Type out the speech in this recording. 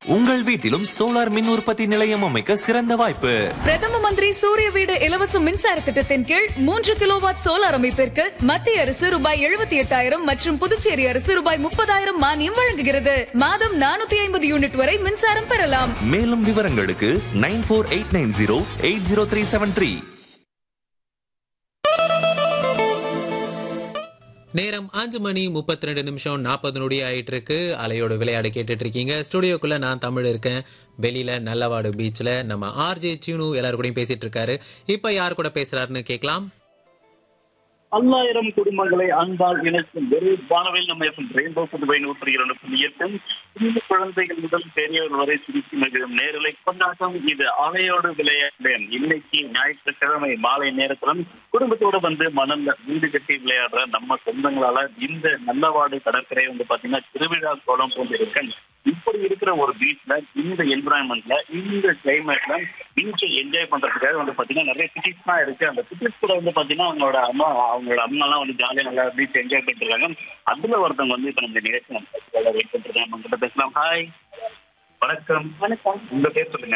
உங்கள் வீட்டிலும் சோலார் மின் உற்பத்தி நிலையம் அமைக்க சிறந்த வாய்ப்பு பிரதம மந்திரி சூரிய வீடு இலவச மின்சார திட்டத்தின் கீழ் மூன்று கிலோவாட் சோலார் அமைப்பிற்கு மத்திய அரசு ரூபாய் எழுபத்தி எட்டாயிரம் மற்றும் புதுச்சேரி அரசு ரூபாய் முப்பதாயிரம் மானியம் வழங்குகிறது மாதம் நானூத்தி ஐம்பது யூனிட் வரை மின்சாரம் பெறலாம் மேலும் விவரங்களுக்கு nine four eight nine zero eight zero three seven three நேரம் அஞ்சு மணி முப்பத்தி ரெண்டு நிமிஷம் நாற்பது நொடி ஆயிட்டு இருக்கு அலையோட விளையாடு கேட்டுட்டு இருக்கீங்க ஸ்டுடியோக்குள்ள நான் தமிழ் இருக்கேன் வெளியில நல்லவாடு பீச்ல நம்ம ஆர்ஜே சியூனு எல்லாரு கூடயும் பேசிட்டு இருக்காரு இப்ப யார் கூட பேசுறாருன்னு கேட்கலாம் பல்லாயிரம் குடும்பங்களை அன்பால் இணைக்கும் ஒரு வானவில் நம்ம ரெயின்போ புதுவை நூற்றி இரண்டு புள்ளி எட்டும் சின்ன குழந்தைகள் முதல் பெரியவர் வரை சிரித்து மகிழும் நேரலை கொண்டாட்டம் இது அலையோடு விளையாடுறேன் இன்னைக்கு ஞாயிற்றுக்கிழமை மாலை நேரத்திலும் குடும்பத்தோட வந்து மணல்ல வீடு கட்டி விளையாடுற நம்ம சொந்தங்களால இந்த நல்லவாடு கடற்கரை வந்து பாத்தீங்கன்னா திருவிழா கோலம் போன்று இருக்கு இப்படி இருக்கிற ஒரு பீச்ல இந்த என்விரான்மெண்ட்ல இந்த கிளைமேட்ல பீச்சை என்ஜாய் பண்றதுக்காக வந்து பாத்தீங்கன்னா நிறைய சிட்டிஸ் தான் இருக்கு அந்த சிட்டிஸ் கூட வந்து பாத்தீங்கன்னா அவங்களோட அம்மா அவங்களோட அம்மா எல்லாம் வந்து ஜாலியா நல்லா பீச் என்ஜாய் பண்ணிட்டு இருக்காங்க அதுல ஒருத்தவங்க வந்து இப்ப நம்ம நிகழ்ச்சி நம்ம வெயிட் பண்ணிட்டு இருக்காங்க அவங்க கிட்ட பேசலாம் ஹாய் வணக்கம் வணக்கம் உங்க பேர் சொல்லுங்க